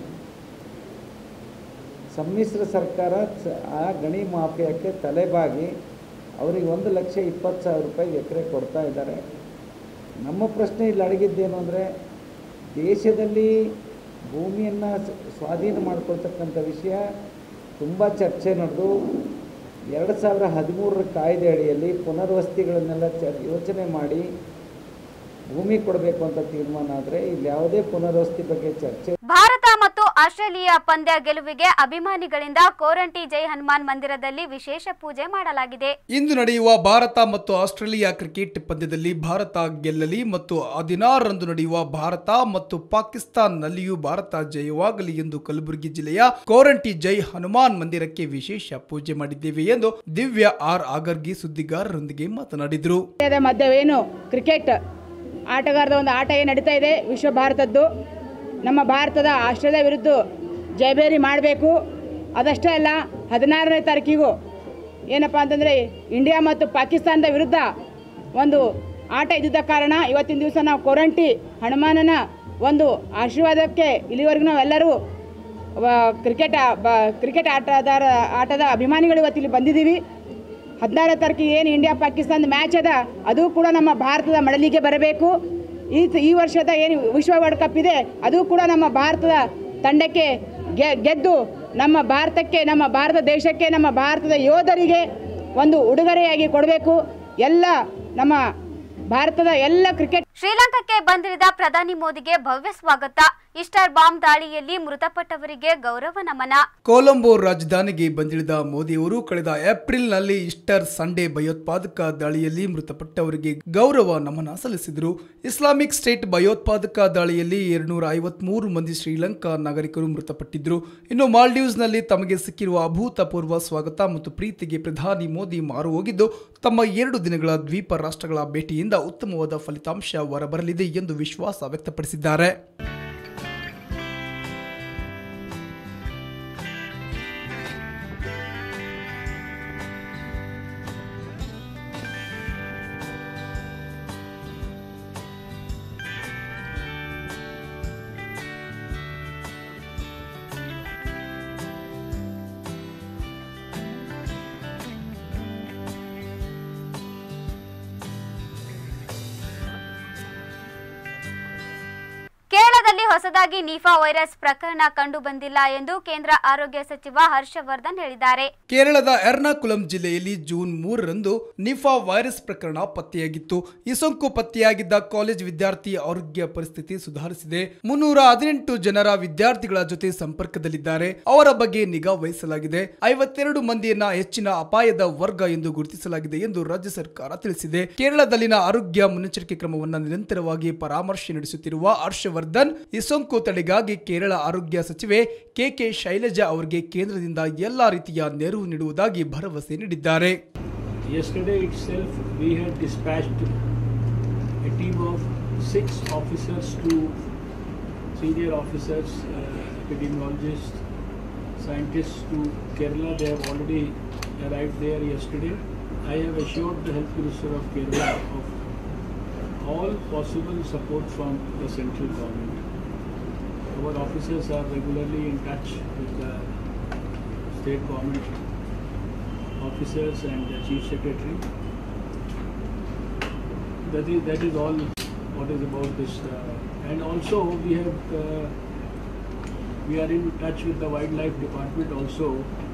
ಸಮ್ಮಿಶ್ರ ಸರ್ಕಾರ ಸ- ಆ ಗಣಿ ಮಾಫಿಯಾಕ್ಕೆ ತಲೆಬಾಗಿ ಅವರಿಗೆ ಒಂದು ಲಕ್ಷ ಇಪ್ಪತ್ತು ಸಾವಿರ ರೂಪಾಯಿ ಎಕರೆ ಕೊಡ್ತಾ ಇದ್ದಾರೆ ನಮ್ಮ ಪ್ರಶ್ನೆ ಇಲ್ಲಿ ಅಡಗಿದ್ದೇನು ಅಂದರೆ ದೇಶದಲ್ಲಿ ಭೂಮಿಯನ್ನು ಸ- ಸ್ವಾಧೀನ ಮಾಡ್ಕೊಳ್ತಕ್ಕಂಥ ವಿಷಯ ತುಂಬ ಚರ್ಚೆ ನಡೆದು ಎರಡು ಸಾವಿರ ಹದಿಮೂರರ ಕಾಯ್ದೆ ಅಡಿಯಲ್ಲಿ ಪುನರ್ವಸತಿಗಳನ್ನೆಲ್ಲ ಚ ಯೋಚನೆ ಮಾಡಿ ಭೂಮಿ ಕೊಡಬೇಕು ಅಂತ ತೀರ್ಮಾನ ಆದರೆ ಇಲ್ಲಿ ಯಾವುದೇ ಪುನರ್ವಸತಿ ಬಗ್ಗೆ ಚರ್ಚೆ ಭಾರತ ಮತ್ತು ಆಸ್ಟ್ರೇಲಿಯಾ ಪಂದ್ಯ ಗೆಲುವಿಗೆ ಅಭಿಮಾನಿಗಳಿಂದ ಕೋರಂಟಿ ಜೈ ಹನುಮಾನ್ ಮಂದಿರದಲ್ಲಿ ವಿಶೇಷ ಪೂಜೆ ಮಾಡಲಾಗಿದೆ ಇಂದು ನಡೆಯುವ ಭಾರತ ಮತ್ತು ಆಸ್ಟ್ರೇಲಿಯಾ ಕ್ರಿಕೆಟ್ ಪಂದ್ಯದಲ್ಲಿ ಭಾರತ ಗೆಲ್ಲಲಿ ಮತ್ತು ಹದಿನಾರರಂದು ನಡೆಯುವ ಭಾರತ ಮತ್ತು ಪಾಕಿಸ್ತಾನ್ನಲ್ಲಿಯೂ ಭಾರತ ಜಯವಾಗಲಿ ಎಂದು ಕಲಬುರಗಿ ಜಿಲ್ಲೆಯ ಕೋರಂಟಿ ಜೈ ಹನುಮಾನ್ ಮಂದಿರಕ್ಕೆ ವಿಶೇಷ ಪೂಜೆ ಮಾಡಿದ್ದೇವೆ ಎಂದು ದಿವ್ಯ ಆರ್ ಆಗರ್ಗಿ ಸುದ್ದಿಗಾರರೊಂದಿಗೆ ಮಾತನಾಡಿದರು ಆಸ್ಟ್ರೇಲಿಯಾದ ಮಧ್ಯವೇನು ಕ್ರಿಕೆಟ್ ಆಟಗಾರದ ಒಂದು ಆಟ ಏನು ನಡೀತಾ ಇದೆ ವಿಶ್ವ ಭಾರತದ್ದು ನಮ್ಮ ಭಾರತದ ಆಸ್ಟ್ರೇಲಿಯಾ ವಿರುದ್ಧ ಜಯಬೇರಿ ಮಾಡಬೇಕು ಅದಷ್ಟೇ ಅಲ್ಲ ಹದಿನಾರನೇ ತಾರೀಕಿಗೂ ಏನಪ್ಪ ಅಂತಂದರೆ ಇಂಡಿಯಾ ಮತ್ತು ಪಾಕಿಸ್ತಾನದ ವಿರುದ್ಧ ಒಂದು ಆಟ ಇದ್ದಿದ್ದ ಕಾರಣ ಇವತ್ತಿನ ದಿವಸ ನಾವು ಕೊರಂಟಿ ಹನುಮಾನನ ಒಂದು ಆಶೀರ್ವಾದಕ್ಕೆ ಇಲ್ಲಿವರೆಗೂ ನಾವೆಲ್ಲರೂ ವ- ಕ್ರಿಕೆಟ್ ಆ- ಬ- ಕ್ರಿಕೆಟ್ ಆಟಗಾರ ಆಟದ ಅಭಿಮಾನಿಗಳು ಇವತ್ತು ಇಲ್ಲಿ ಬಂದಿದ್ದೀವಿ ಹದಿನಾರನೇ ತಾರೀಕಿಗೆ ಏನು ಇಂಡಿಯಾ ಪಾಕಿಸ್ತಾನದ ಮ್ಯಾಚ್ ಅದ ಅದು ಕೂಡ ನಮ್ಮ ಭಾರತದ ಮಡಲಿಗೆ ಬರಬೇಕು ಈ ಈ ವರ್ಷದ ಏನು ವಿಶ್ವ ವರ್ಲ್ಡ್ ಕಪ್ ಇದೆ ಅದು ಕೂಡ ನಮ್ಮ ಭಾರತದ ತಂಡಕ್ಕೆ ಗೆ ಗೆದ್ದು ನಮ್ಮ ಭಾರತಕ್ಕೆ ನಮ್ಮ ಭಾರತ ದೇಶಕ್ಕೆ ನಮ್ಮ ಭಾರತದ ಯೋಧರಿಗೆ ಒಂದು ಉಡುಗೊರೆಯಾಗಿ ಕೊಡಬೇಕು ಎಲ್ಲ ನಮ್ಮ ಭಾರತದ ಎಲ್ಲ ಕ್ರಿಕೆಟ್ ಶ್ರೀಲಂಕಾಕ್ಕೆ ಬಂದಿಳಿದ ಪ್ರಧಾನಿ ಮೋದಿಗೆ ಭವ್ಯ ಸ್ವಾಗತ ಈಸ್ಟರ್ ಬಾಂಬ್ ದಾಳಿಯಲ್ಲಿ ಮೃತಪಟ್ಟವರಿಗೆ ಗೌರವ ನಮನ ಕೊಲಂಬೋ ರಾಜಧಾನಿಗೆ ಬಂದಿಳಿದ ಮೋದಿಯವರು ಕಳೆದ ಏಪ್ರಿಲ್ನಲ್ಲಿ ಈಸ್ಟರ್ ಸಂಡೇ ಭಯೋತ್ಪಾದಕ ದಾಳಿಯಲ್ಲಿ ಮೃತಪಟ್ಟವರಿಗೆ ಗೌರವ ನಮನ ಸಲ್ಲಿಸಿದರು ಇಸ್ಲಾಮಿಕ್ ಸ್ಟೇಟ್ ಭಯೋತ್ಪಾದಕ ದಾಳಿಯಲ್ಲಿ ಎರಡ್ನೂರ ಐವತ್ಮೂರು ಮಂದಿ ಶ್ರೀಲಂಕಾ ನಾಗರಿಕರು ಮೃತಪಟ್ಟಿದ್ದರು ಇನ್ನು ಮಾಲ್ಡೀವ್ಸ್ನಲ್ಲಿ ತಮಗೆ ಸಿಕ್ಕಿರುವ ಅಭೂತಪೂರ್ವ ಸ್ವಾಗತ ಮತ್ತು ಪ್ರೀತಿಗೆ ಪ್ರಧಾನಿ ಮೋದಿ ಮಾರು ಹೋಗಿದ್ದು ತಮ್ಮ ಎರಡು ದಿನಗಳ ದ್ವೀಪ ರಾಷ್ಟ್ರಗಳ ಭೇಟಿಯಿಂದ ಉತ್ತಮವಾದ ಫಲಿತಾಂಶ ಹೊರಬರಲಿದೆ ಎಂದು ವಿಶ್ವಾಸ ವ್ಯಕ್ತಪಡಿಸಿದ್ದಾರೆ ಕೇರಳದಲ್ಲಿ ಹೊಸದಾಗಿ ನಿಫಾ ವೈರಸ್ ಪ್ರಕರಣ ಕಂಡು ಬಂದಿಲ್ಲ ಎಂದು ಕೇಂದ್ರ ಆರೋಗ್ಯ ಸಚಿವ ಹರ್ಷವರ್ಧನ್ ಹೇಳಿದ್ದಾರೆ ಕೇರಳದ ಎರ್ನಾಕುಲಂ ಜಿಲ್ಲೆಯಲ್ಲಿ ಜೂನ್ ಮೂರರಂದು ನಿಫಾ ವೈರಸ್ ಪ್ರಕರಣ ಪತ್ತೆಯಾಗಿತ್ತು ಈ ಸೋಂಕು ಪತ್ತೆಯಾಗಿದ್ದ ಕಾಲೇಜ್ ವಿದ್ಯಾರ್ಥಿ ಆರೋಗ್ಯ ಪರಿಸ್ಥಿತಿ ಸುಧಾರಿಸಿದೆ ಮುನ್ನೂರ ಹದಿನೆಂಟು ಜನರ ವಿದ್ಯಾರ್ಥಿಗಳ ಜೊತೆ ಸಂಪರ್ಕದಲ್ಲಿದ್ದಾರೆ ಅವರ ಬಗ್ಗೆ ನಿಗಾ ವಹಿಸಲಾಗಿದೆ ಐವತ್ತೆರಡು ಮಂದಿಯನ್ನ ಹೆಚ್ಚಿನ ಅಪಾಯದ ವರ್ಗ ಎಂದು ಗುರುತಿಸಲಾಗಿದೆ ಎಂದು ರಾಜ್ಯ ಸರ್ಕಾರ ತಿಳಿಸಿದೆ ಕೇರಳದಲ್ಲಿನ ಆರೋಗ್ಯ ಮುನ್ನೆಚ್ಚರಿಕೆ ಕ್ರಮವನ್ನು ನಿರಂತರವಾಗಿ ಪರಾಮರ್ಶೆ ನಡೆಸುತ್ತಿರುವ ಹರ್ಷವರ್ಧನ್ ಈ ಸೋಂಕು ತಡೆಗಾಗಿ ಕೇರಳ ಆರೋಗ್ಯ ಸಚಿವೆ ಕೆ ಕೆ ಶೈಲಜಾ ಅವರಿಗೆ ಕೇಂದ್ರದಿಂದ ಎಲ್ಲಾ ರೀತಿಯ ನೆರವು ನೀಡುವುದಾಗಿ ಭರವಸೆ ನೀಡಿದ್ದಾರೆ Yesterday itself, we had dispatched a team of six officers to senior officers, uh, epidemiologists, scientists to Kerala. They have already arrived there yesterday. I have assured the Health Minister of Kerala of all possible support from the central government. Our officers are regularly in touch with the state government officers and the chief secretary. That is that is all what is about this. Uh, and also we have uh, we are in touch with the wildlife department also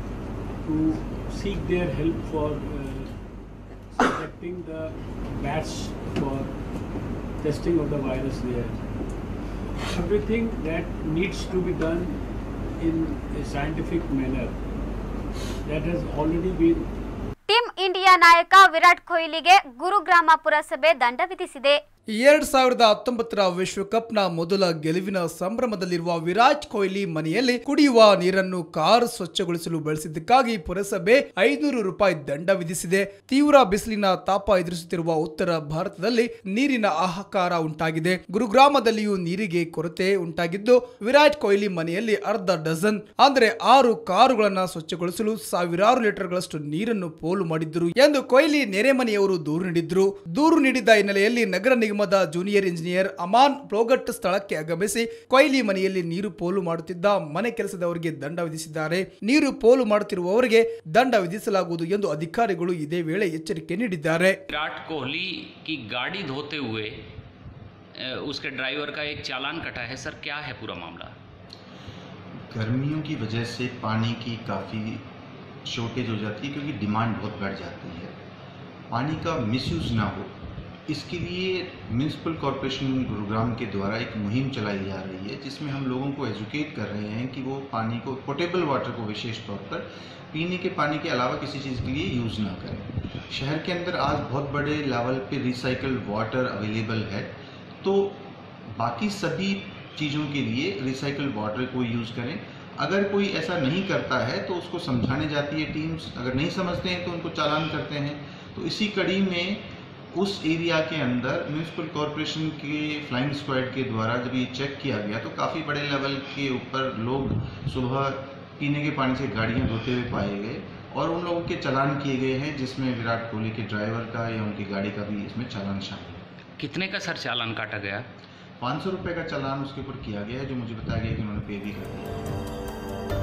to seek their help for uh, selecting the bats for testing of the virus there. Everything that needs to be done in a scientific manner that has already been team India ನಾಯಕ ವಿರಾಟ್ ಕೊಹ್ಲಿಗೆ ಗುರುಗ್ರಾಮ ಪುರಸಭೆ ದಂಡ ವಿಧಿಸಿದೆ ಎರಡ್ ಸಾವಿರದ ಹತ್ತೊಂಬತ್ತರ ವಿಶ್ವಕಪ್ನ ಮೊದಲ ಗೆಲುವಿನ ಸಂಭ್ರಮದಲ್ಲಿರುವ ವಿರಾಟ್ ಕೊಹ್ಲಿ ಮನೆಯಲ್ಲಿ ಕುಡಿಯುವ ನೀರನ್ನು ಕಾರ್ ಸ್ವಚ್ಛಗೊಳಿಸಲು ಬಳಸಿದ್ದಕ್ಕಾಗಿ ಪುರಸಭೆ ಐನೂರು ರೂಪಾಯಿ ದಂಡ ವಿಧಿಸಿದೆ ತೀವ್ರ ಬಿಸಿಲಿನ ತಾಪ ಎದುರಿಸುತ್ತಿರುವ ಉತ್ತರ ಭಾರತದಲ್ಲಿ ನೀರಿನ ಹಾಹಾಕಾರ ಉಂಟಾಗಿದೆ ಗುರುಗ್ರಾಮದಲ್ಲಿಯೂ ನೀರಿಗೆ ಕೊರತೆ ಉಂಟಾಗಿದ್ದು ವಿರಾಟ್ ಕೊಹ್ಲಿ ಮನೆಯಲ್ಲಿ ಅರ್ಧ ಡಜನ್ ಅಂದ್ರೆ ಆರು ಕಾರುಗಳನ್ನ ಸ್ವಚ್ಛಗೊಳಿಸಲು ಸಾವಿರಾರು ಲೀಟರ್ಗಳಷ್ಟು ನೀರನ್ನು ಪೋಲು ಮಾಡಿದ್ದರು ಎಂದು ಕೊಹ್ಲಿ ನೆರೆಮನೆಯವರು ದೂರು ನೀಡಿದ್ರು ದೂರು ನೀಡಿದ್ದ ಹಿನ್ನೆಲೆಯಲ್ಲಿ ನಗರ ನಿಗಮದ ಜೂನಿಯರ್ ಇಂಜಿನಿಯರ್ ಅಮಾನ್ ಪ್ರೋಗಟ್ ಸ್ಥಳಕ್ಕೆ ಆಗಮಿಸಿ ಕೊಹ್ಲಿ ಮನೆಯಲ್ಲಿ ನೀರು ಪೋಲು ಮಾಡುತ್ತಿದ್ದ ಮನೆ ಕೆಲಸದವರಿಗೆ ದಂಡ ವಿಧಿಸಿದ್ದಾರೆ ನೀರು ಪೋಲು ಮಾಡುತ್ತಿರುವವರಿಗೆ ದಂಡ ವಿಧಿಸಲಾಗುವುದು ಎಂದು ಅಧಿಕಾರಿಗಳು ಇದೇ ವೇಳೆ ಎಚ್ಚರಿಕೆ ನೀಡಿದ್ದಾರೆ विराट कोहली की गाड़ी धोते हुए अ, उसके ड्राइवर का एक चालान कटा है सर क्या है पूरा मामला गर्मियों की वजह से पानी की काफ़ी शॉर्टेज हो जाती है क्योंकि डिमांड बहुत बढ़ जाती है पानी का मिसयूज़ ना हो इसके लिए म्यूनसिपल कॉरपोरेशन गुरुग्राम के द्वारा एक मुहिम चलाई जा रही है जिसमें हम लोगों को एजुकेट कर रहे हैं कि वो पानी को पोर्टेबल वाटर को विशेष तौर पर पीने के पानी के अलावा किसी चीज़ के लिए यूज़ ना करें शहर के अंदर आज बहुत बड़े लेवल पे रिसाइकल्ड वाटर अवेलेबल है तो बाकी सभी चीज़ों के लिए रिसाइकल्ड वाटर को यूज़ करें अगर कोई ऐसा नहीं करता है तो उसको समझाने जाती है टीम्स अगर नहीं समझते हैं तो उनको चालान करते हैं तो इसी कड़ी में उस एरिया के अंदर म्यूनसिपल कॉरपोरेशन के फ्लाइंग स्क्वाड के द्वारा जब ये चेक किया गया तो काफ़ी बड़े लेवल के ऊपर लोग सुबह पीने के पानी से गाड़ियां धोते हुए पाए गए और उन लोगों के चालान किए गए हैं जिसमें विराट कोहली के ड्राइवर का या उनकी गाड़ी का भी इसमें चालान शामिल है कितने का सर चालान काटा गया पाँच सौ रुपये का चालान उसके ऊपर किया गया है जो मुझे बताया गया कि उन्होंने पे भी कर दिया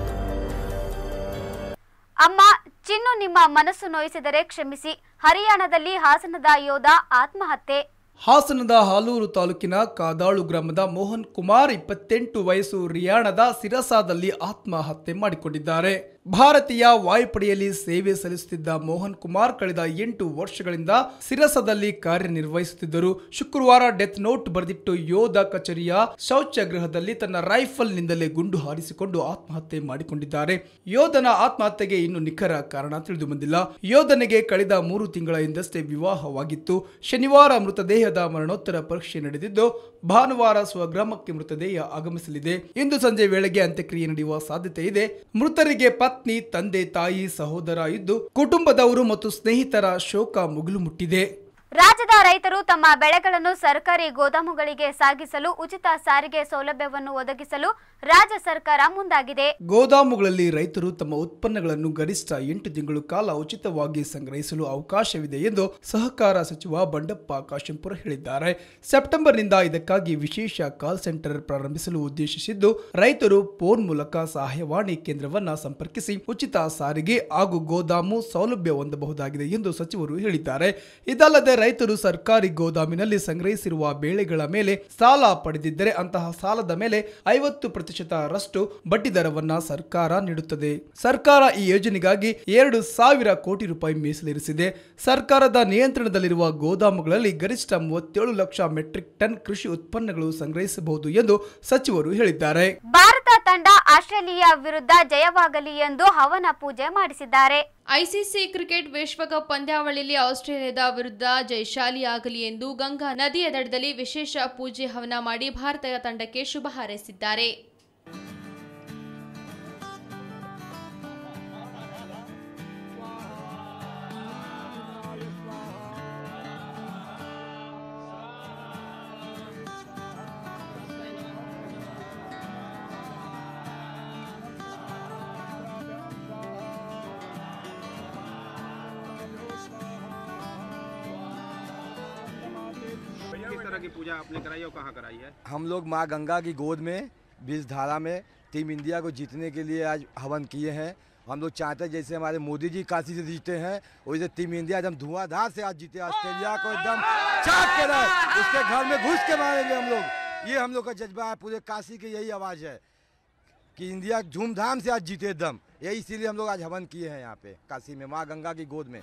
ಅಮ್ಮ ಚಿನ್ನು ನಿಮ್ಮ ಮನಸ್ಸು ನೋಯಿಸಿದರೆ ಕ್ಷಮಿಸಿ ಹರಿಯಾಣದಲ್ಲಿ ಹಾಸನದ ಯೋಧ ಆತ್ಮಹತ್ಯೆ ಹಾಸನದ ಹಾಲೂರು ತಾಲೂಕಿನ ಕಾದಾಳು ಗ್ರಾಮದ ಮೋಹನ್ ಕುಮಾರ್ ಇಪ್ಪತ್ತೆಂಟು ವಯಸ್ಸು ರಿಯಾಣದ ಸಿರಸಾದಲ್ಲಿ ಆತ್ಮಹತ್ಯೆ ಮಾಡಿಕೊಂಡಿದ್ದಾರೆ ಭಾರತೀಯ ವಾಯುಪಡೆಯಲ್ಲಿ ಸೇವೆ ಸಲ್ಲಿಸುತ್ತಿದ್ದ ಮೋಹನ್ ಕುಮಾರ್ ಕಳೆದ ಎಂಟು ವರ್ಷಗಳಿಂದ ಸಿರಸದಲ್ಲಿ ಕಾರ್ಯನಿರ್ವಹಿಸುತ್ತಿದ್ದರು ಶುಕ್ರವಾರ ಡೆತ್ ನೋಟ್ ಬರೆದಿಟ್ಟು ಯೋಧ ಕಚೇರಿಯ ಶೌಚಗೃಹದಲ್ಲಿ ತನ್ನ ರೈಫಲ್ನಿಂದಲೇ ಗುಂಡು ಹಾರಿಸಿಕೊಂಡು ಆತ್ಮಹತ್ಯೆ ಮಾಡಿಕೊಂಡಿದ್ದಾರೆ ಯೋಧನ ಆತ್ಮಹತ್ಯೆಗೆ ಇನ್ನು ನಿಖರ ಕಾರಣ ತಿಳಿದು ಬಂದಿಲ್ಲ ಯೋಧನಿಗೆ ಕಳೆದ ಮೂರು ತಿಂಗಳ ಹಿಂದಷ್ಟೇ ವಿವಾಹವಾಗಿತ್ತು ಶನಿವಾರ ಮೃತದೇಹದ ಮರಣೋತ್ತರ ಪರೀಕ್ಷೆ ನಡೆದಿದ್ದು ಭಾನುವಾರ ಸ್ವಗ್ರಾಮಕ್ಕೆ ಮೃತದೇಹ ಆಗಮಿಸಲಿದೆ ಇಂದು ಸಂಜೆ ವೇಳೆಗೆ ಅಂತ್ಯಕ್ರಿಯೆ ನಡೆಯುವ ಸಾಧ್ಯತೆ ಇದೆ ಮೃತರಿಗೆ ಪತ್ನಿ ತಂದೆ ತಾಯಿ ಸಹೋದರ ಇದ್ದು ಕುಟುಂಬದವರು ಮತ್ತು ಸ್ನೇಹಿತರ ಶೋಕ ಮುಗಿಲು ಮುಟ್ಟಿದೆ ರಾಜ್ಯದ ರೈತರು ತಮ್ಮ ಬೆಳೆಗಳನ್ನು ಸರ್ಕಾರಿ ಗೋದಾಮುಗಳಿಗೆ ಸಾಗಿಸಲು ಉಚಿತ ಸಾರಿಗೆ ಸೌಲಭ್ಯವನ್ನು ಒದಗಿಸಲು ರಾಜ್ಯ ಸರ್ಕಾರ ಮುಂದಾಗಿದೆ ಗೋದಾಮುಗಳಲ್ಲಿ ರೈತರು ತಮ್ಮ ಉತ್ಪನ್ನಗಳನ್ನು ಗರಿಷ್ಠ ಎಂಟು ತಿಂಗಳು ಕಾಲ ಉಚಿತವಾಗಿ ಸಂಗ್ರಹಿಸಲು ಅವಕಾಶವಿದೆ ಎಂದು ಸಹಕಾರ ಸಚಿವ ಬಂಡಪ್ಪ ಕಾಶೆಂಪುರ ಹೇಳಿದ್ದಾರೆ ಸೆಪ್ಟೆಂಬರ್ನಿಂದ ಇದಕ್ಕಾಗಿ ವಿಶೇಷ ಕಾಲ್ ಸೆಂಟರ್ ಪ್ರಾರಂಭಿಸಲು ಉದ್ದೇಶಿಸಿದ್ದು ರೈತರು ಫೋನ್ ಮೂಲಕ ಸಹಾಯವಾಣಿ ಕೇಂದ್ರವನ್ನ ಸಂಪರ್ಕಿಸಿ ಉಚಿತ ಸಾರಿಗೆ ಹಾಗೂ ಗೋದಾಮು ಸೌಲಭ್ಯ ಹೊಂದಬಹುದಾಗಿದೆ ಎಂದು ಸಚಿವರು ಹೇಳಿದ್ದಾರೆ ಇದಲ್ಲದೆ ರೈತರು ಸರ್ಕಾರಿ ಗೋದಾಮಿನಲ್ಲಿ ಸಂಗ್ರಹಿಸಿರುವ ಬೇಳೆಗಳ ಮೇಲೆ ಸಾಲ ಪಡೆದಿದ್ದರೆ ಅಂತಹ ಸಾಲದ ಮೇಲೆ ಐವತ್ತು ಪ್ರತಿಶತರಷ್ಟು ಬಡ್ಡಿ ದರವನ್ನ ಸರ್ಕಾರ ನೀಡುತ್ತದೆ ಸರ್ಕಾರ ಈ ಯೋಜನೆಗಾಗಿ ಎರಡು ಸಾವಿರ ಕೋಟಿ ರೂಪಾಯಿ ಮೀಸಲಿರಿಸಿದೆ ಸರ್ಕಾರದ ನಿಯಂತ್ರಣದಲ್ಲಿರುವ ಗೋದಾಮುಗಳಲ್ಲಿ ಗರಿಷ್ಠ ಮೂವತ್ತೇಳು ಲಕ್ಷ ಮೆಟ್ರಿಕ್ ಟನ್ ಕೃಷಿ ಉತ್ಪನ್ನಗಳು ಸಂಗ್ರಹಿಸಬಹುದು ಎಂದು ಸಚಿವರು ಹೇಳಿದ್ದಾರೆ ಭಾರತ ತಂಡ ಆಸ್ಟ್ರೇಲಿಯಾ ವಿರುದ್ಧ ಜಯವಾಗಲಿ ಎಂದು ಹವನ ಪೂಜೆ ಮಾಡಿಸಿದ್ದಾರೆ ಐಸಿಸಿ ಕ್ರಿಕೆಟ್ ವಿಶ್ವಕಪ್ ಪಂದ್ಯಾವಳಿಯಲ್ಲಿ ಆಸ್ಟ್ರೇಲಿಯಾದ ವಿರುದ್ಧ ಜಯಶಾಲಿಯಾಗಲಿ ಎಂದು ಗಂಗಾ ನದಿಯ ದಡದಲ್ಲಿ ವಿಶೇಷ ಪೂಜೆ ಹವನ ಮಾಡಿ ಭಾರತ ತಂಡಕ್ಕೆ ಶುಭ ಹಾರೈಸಿದ್ದಾರೆ किस तरह की पूजा आपने कराई और कहाँ कराई है हम लोग माँ गंगा की गोद में बीस धारा में टीम इंडिया को जीतने के लिए आज हवन किए हैं हम लोग चाहते हैं जैसे हमारे मोदी जी काशी से जीते हैं वैसे टीम इंडिया एकदम धुआंधार से आज जीते ऑस्ट्रेलिया को एकदम चाक के रहे उसके घर में घुस के मारेंगे हम लोग ये हम लोग का जज्बा है पूरे काशी की यही आवाज़ है कि इंडिया धूमधाम से आज जीते एकदम यही इसीलिए हम लोग आज हवन किए हैं यहाँ पे काशी में माँ गंगा की गोद में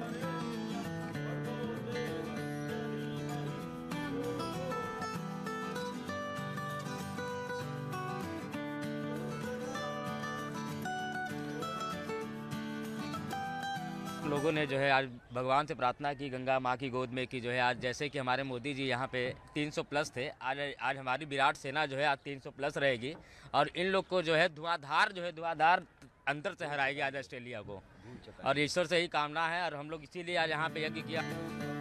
लोगों ने जो है आज भगवान से प्रार्थना की गंगा माँ की गोद में कि जो है आज जैसे कि हमारे मोदी जी यहाँ पे 300 प्लस थे आज आज हमारी विराट सेना जो है आज 300 प्लस रहेगी और इन लोग को जो है धुआंधार जो है धुआंधार अंतर से हराएगी आज ऑस्ट्रेलिया को और ईश्वर से ही कामना है और हम लोग इसीलिए आज यहाँ पे यज्ञ किया